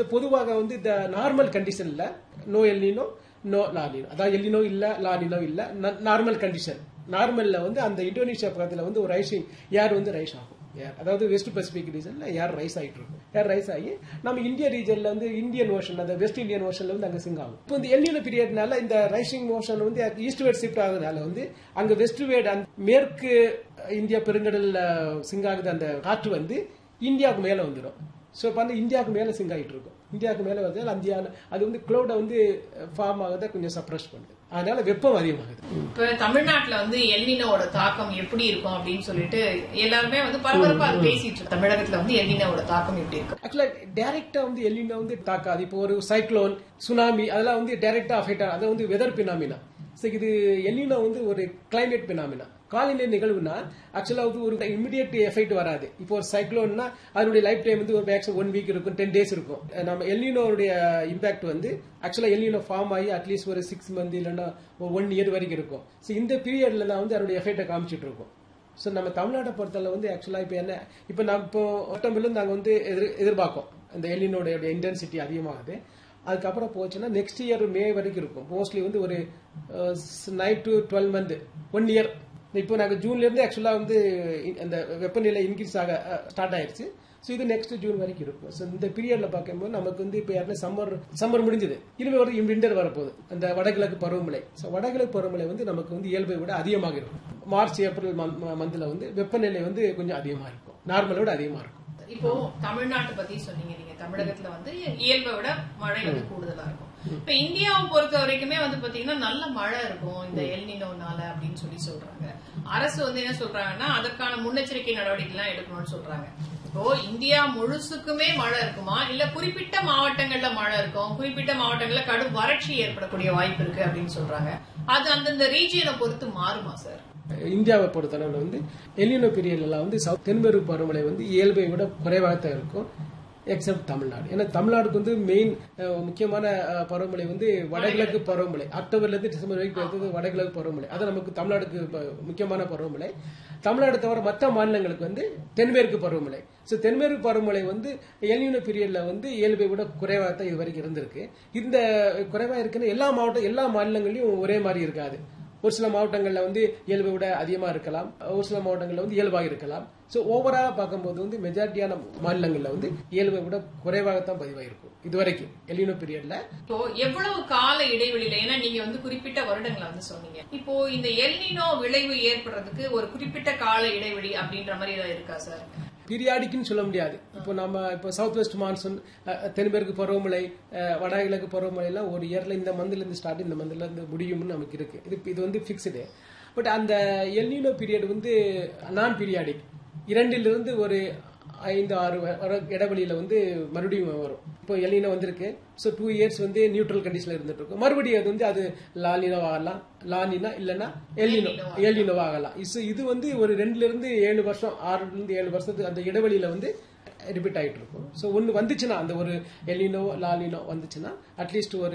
so பொதுவாக வந்து இந்த நார்மல் கண்டிஷன்ல நோ எல்லினோ நோ லாலினோ அதாவது எல்லினோ இல்ல லாலினோ இல்ல நார்மல் கண்டிஷன் நார்மல்ல வந்து அந்த இந்தோனேஷியா பக்கத்துல வந்து ஒரு ரைசிங் ஏர் வந்து ரைஸ் ஆகும் ஏர் அதாவது வெஸ்ட் பசிபிக் ரீஜன்ல ஏர் ரைஸ் ஆகிட்டு இருக்கும் ஏர் ரைஸ் ஆகி நம்ம இந்திய ரீஜன்ல வந்து இந்தியன் ஓஷன் அந்த வெஸ்ட் இந்தியன் ஓஷன்ல வந்து அங்க சிங்க் ஆகும் இப்போ இந்த எல்லினோ பீரியட்னால இந்த ரைசிங் ஓஷன் வந்து ஈஸ்ட் வேர்ட் ஷிஃப்ட் ஆகுறதுனால வந்து அங்க வெஸ்ட் வேர்ட் மேற்கு இந்தியா பெருங்கடல்ல சிங்க் ஆகுது அந்த காற்று வந்து இந்தியாவுக்கு மேல வந்துடும் ஸோ இப்போ வந்து இந்தியாவுக்கு மேல சிங்க் ஆகிட்டு இருக்கும் இந்தியாவுக்கு மேல வந்து இந்தியா அது வந்து க்ளௌட வந்து ஃபார்ம் ஆகுறத கொஞ்சம் சப்ரஸ் பண்ணுது அதனால வெப்பம் அதிகமாகுது இப்ப தமிழ்நாட்டுல வந்து எல்னினோட தாக்கம் எப்படி இருக்கும் அப்படின்னு சொல்லிட்டு எல்லாருமே வந்து பரபரப்பா அது பேசிட்டு இருக்கு தமிழகத்துல வந்து எல்னினோட தாக்கம் எப்படி இருக்கும் ஆக்சுவலா டைரக்டா வந்து எல்லினோ வந்து தாக்காது இப்போ ஒரு சைக்ளோன் சுனாமி அதெல்லாம் வந்து டைரக்டா அஃபெக்ட் ஆகும் அது வந்து வெதர் பினாமினா ஸோ இது எல்லினோ வந்து ஒரு கிளைமேட் பினாமினா காலநிலை நிகழ்வுனா ஆக்சுவலா வந்து ஒரு இமிடியேட் எஃபெக்ட் வராது இப்போ ஒரு சைக்ளோன்னா அதனுடைய லைஃப் டைம் வந்து ஒரு மேக்ஸிமம் ஒன் வீக் இருக்கும் டென் டேஸ் இருக்கும் நம்ம எல்லினோடைய இம்பாக்ட் வந்து ஆக்சுவலா எல்லினோ ஃபார்ம் ஆகி அட்லீஸ்ட் ஒரு சிக்ஸ் மந்த் இல்லைன்னா ஒன் இயர் வரைக்கும் இருக்கும் ஸோ இந்த பீரியட்ல தான் வந்து அதனுடைய எஃபெக்டை காமிச்சிட்டு இருக்கும் ஸோ நம்ம தமிழ்நாட்டை பொறுத்தளவு வந்து ஆக்சுவலாக இப்போ என்ன இப்போ நம்ம இப்போ ஒட்டம்பிலும் நாங்கள் வந்து எதிர் எதிர்பார்க்கோம் இந்த எல்லினோட இன்டென்சிட்டி அதிகமாகுது அதுக்கப்புறம் போச்சுன்னா நெக்ஸ்ட் இயர் மே வரைக்கும் இருக்கும் மோஸ்ட்லி வந்து ஒரு nine to twelve month one year இப்போ நாங்கள் ஜூன்ல இருந்து ஆக்சுவலாக வந்து அந்த வெப்பநிலை இன்க்ரீஸ் ஆக ஸ்டார்ட் ஆயிருச்சு ஸோ இது நெக்ஸ்ட் ஜூன் வரைக்கும் இருக்கும் ஸோ இந்த பீரியட்ல பார்க்கும்போது நமக்கு வந்து இப்போ யாருமே சம்மர் சம்மர் முடிஞ்சது இனிமே ஒரு விண்டர் வரப்போகுது அந்த வடகிழக்கு பருவமழை ஸோ வடகிழக்கு பருவமழை வந்து நமக்கு வந்து இயல்பை விட அதிகமாக இருக்கும் மார்ச் ஏப்ரல் மந்த்ல வந்து வெப்பநிலை வந்து கொஞ்சம் அதிகமாக இருக்கும் நார்மலை விட அதிகமாக இருக்கும் இப்போ தமிழ்நாட்டை பத்தி சொன்னீங்க நீங்க தமிழகத்துல வந்து இயல்பை விட மழை வந்து கூடுதலா இருக்கும் இப்ப இந்தியாவை பொறுத்த வரைக்குமே வந்து பாத்தீங்கன்னா நல்ல மழை இருக்கும் இந்த எல்னினோனால அப்படின்னு சொல்லி சொல்றாங்க அரசு வந்து என்ன சொல்றாங்கன்னா அதற்கான முன்னெச்சரிக்கை நடவடிக்கை எல்லாம் எடுக்கணும்னு சொல்றாங்க இப்போ இந்தியா முழுசுக்குமே மழை இருக்குமா இல்ல குறிப்பிட்ட மாவட்டங்கள்ல மழை இருக்கும் குறிப்பிட்ட மாவட்டங்கள்ல கடும் வறட்சி ஏற்படக்கூடிய வாய்ப்பு இருக்கு அப்படின்னு சொல்றாங்க அது அந்தந்த ரீஜியனை பொறுத்து மாறுமா சார் இந்தியாவை பொறுத்தளவில் வந்து எலினோ பீரியட்ல வந்து சவுத் தென்மேற்கு பருவமழை வந்து இயல்பை விட குறைவாக தான் இருக்கும் எக்ஸப்ட் தமிழ்நாடு ஏன்னா தமிழ்நாடுக்கு வந்து மெயின் முக்கியமான பருவமழை வந்து வடகிழக்கு பருவமழை அக்டோபர்ல இருந்து டிசம்பர் வரைக்கும் வருது வடகிழக்கு பருவமழை அது நமக்கு தமிழ்நாடுக்கு முக்கியமான பருவமழை தமிழ்நாடு தவிர மற்ற மாநிலங்களுக்கு வந்து தென்மேற்கு பருவமழை ஸோ தென்மேற்கு பருவமழை வந்து எல்யூனோ பீரியட்ல வந்து இயல்பை விட குறைவாக தான் இது வரைக்கும் இருந்திருக்கு இந்த குறைவா இருக்குன்னு எல்லா மாவட்டம் எல்லா மாநிலங்களையும் ஒரே மாதிரி இருக்காது ஒரு சில மாவட்டங்களில் வந்து இயல்பை விட அதிகமாக இருக்கலாம் ஒரு சில மாவட்டங்களில் வந்து இயல்பாக இருக்கலாம் ஸோ ஓவராலாக பார்க்கும்போது வந்து மெஜாரிட்டியான மாநிலங்களில் வந்து இயல்பை விட குறைவாகத்தான் பதிவாயிருக்கும் இது வரைக்கும் எலினோ பீரியட்ல இப்போ எவ்வளவு கால இடைவெளியில ஏன்னா நீங்க வந்து குறிப்பிட்ட வருடங்களை வந்து சொன்னீங்க இப்போ இந்த எல்னினோ விளைவு ஏற்படுறதுக்கு ஒரு குறிப்பிட்ட கால இடைவெளி அப்படின்ற மாதிரி ஏதாவது இருக்கா சார் பீரியாடிக்குன்னு சொல்ல முடியாது இப்போ நம்ம இப்போ சவுத் வெஸ்ட் மான்சூன் தென்மேற்கு பருவமழை வடகிழக்கு பருவமழை எல்லாம் ஒரு இயர்ல இந்த மந்த்ல இருந்து ஸ்டார்ட் இந்த மந்த்ல இருந்து முடியும்னு நமக்கு இருக்கு இது இது வந்து பிக்ஸ்டு பட் அந்த எல்னினோ பீரியட் வந்து நான் பீரியாடிக் இரண்டிலிருந்து ஒரு ஐந்து ஆறு இடைவெளியில வந்து மறுபடியும் வரும் இப்போ எல்லினோ வந்திருக்கு ஸோ டூ இயர்ஸ் வந்து நியூட்ரல் கண்டிஷன்ல இருந்துட்டு இருக்கும் மறுபடியும் அது வந்து அது லாலினோ ஆகலாம் லானினா இல்லைன்னா எல்லினோ எல்லினோ ஆகலாம் இது வந்து ஒரு ரெண்டுல இருந்து ஏழு வருஷம் ஆறுல இருந்து ஏழு வருஷத்துக்கு அந்த இடைவெளியில வந்து ரிப்பீட் ஆகிட்டு இருக்கும் ஸோ ஒன்று வந்துச்சுன்னா அந்த ஒரு எல்லினோ லாலினோ வந்துச்சுன்னா அட்லீஸ்ட் ஒரு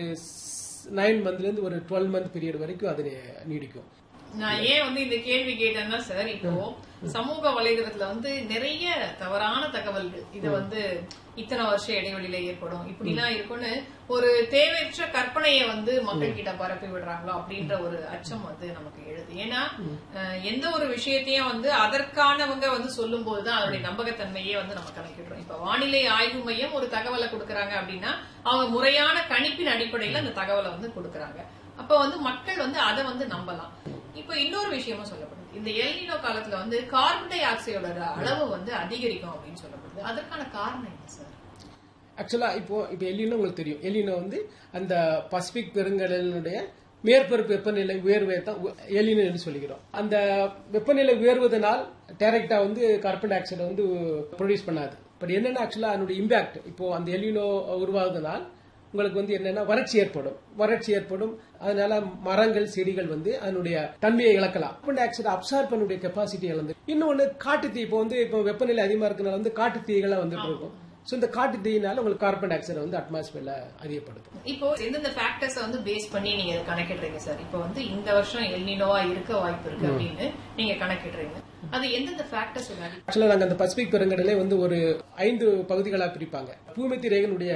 நைன் மந்த்ல இருந்து ஒரு டுவெல் மந்த் பீரியட் வரைக்கும் அது நீடிக்கும் நான் ஏன் வந்து இந்த கேள்வி கேட்டேன்னா சார் இப்போ சமூக வலைதளத்துல வந்து நிறைய தவறான தகவல்கள் இது வந்து இத்தனை வருஷம் இடைவெளியில ஏற்படும் இப்படி எல்லாம் இருக்கும்னு ஒரு தேவையற்ற கற்பனையை வந்து மக்கள் கிட்ட பரப்பி விடுறாங்களோ அப்படின்ற ஒரு அச்சம் வந்து நமக்கு எழுது ஏன்னா எந்த ஒரு விஷயத்தையும் வந்து அதற்கானவங்க வந்து சொல்லும் போதுதான் அதனுடைய நம்பகத்தன்மையே வந்து நம்ம கணக்கிடுறோம் இப்ப வானிலை ஆய்வு மையம் ஒரு தகவலை கொடுக்கறாங்க அப்படின்னா அவங்க முறையான கணிப்பின் அடிப்படையில அந்த தகவலை வந்து கொடுக்கறாங்க அப்ப வந்து மக்கள் வந்து அதை வந்து நம்பலாம் இப்ப இன்னொரு விஷயமும் சொல்லப்படுது இந்த எல்னினோ காலத்துல வந்து கார்பன் டை ஆக்சைடோட அளவு வந்து அதிகரிக்கும் அப்படின்னு சொல்லப்படுது அதற்கான காரணம் என்ன சார் ஆக்சுவலா இப்போ இப்போ எல்லினோ உங்களுக்கு தெரியும் எல்லினோ வந்து அந்த பசிபிக் பெருங்கடலினுடைய மேற்பரப்பு வெப்பநிலை உயர்வை தான் எலினோ என்று சொல்லுகிறோம் அந்த வெப்பநிலை உயர்வதனால் டைரக்டா வந்து கார்பன் டை ஆக்சைடை வந்து ப்ரொடியூஸ் பண்ணாது பட் என்னன்னா ஆக்சுவலா அதனுடைய இம்பாக்ட் இப்போ அந்த எலினோ உருவாகுதனால் உங்களுக்கு வந்து என்னன்னா வறட்சி ஏற்படும் வறட்சி ஏற்படும் அதனால மரங்கள் செடிகள் வந்து அதனுடைய தன்மையை இழக்கலாம் கார்பன் டை ஆக்சைடு அப்சார்ப் பண்ணக்கூடிய கெப்பாசிட்டி இழந்து இன்னொன்னு காட்டு தீ இப்போ வந்து இப்போ வெப்பநிலை அதிகமா இருக்கனால வந்து காட்டு தீகளா வந்துட்டு இருக்கும் ஸோ இந்த காட்டு தீயினால உங்களுக்கு கார்பன் டை ஆக்சைடு வந்து அட்மாஸ்பியர்ல அதிகப்படுத்தும் இப்போ எந்தெந்த ஃபேக்டர்ஸ் வந்து பேஸ் பண்ணி நீங்க கணக்கிடுறீங்க சார் இப்போ வந்து இந்த வருஷம் எல்னினோவா இருக்க வாய்ப்பு இருக்கு அப்படின்னு நீங்க கணக்கிடுறீங்க அது எந்தெந்த ஃபேக்டர்ஸ் ஆக்சுவலா நாங்க அந்த பசிபிக் பெருங்கடலே வந்து ஒரு ஐந்து பகுதிகளாக பிரிப்பாங்க பூமத்தி ரேகனுடைய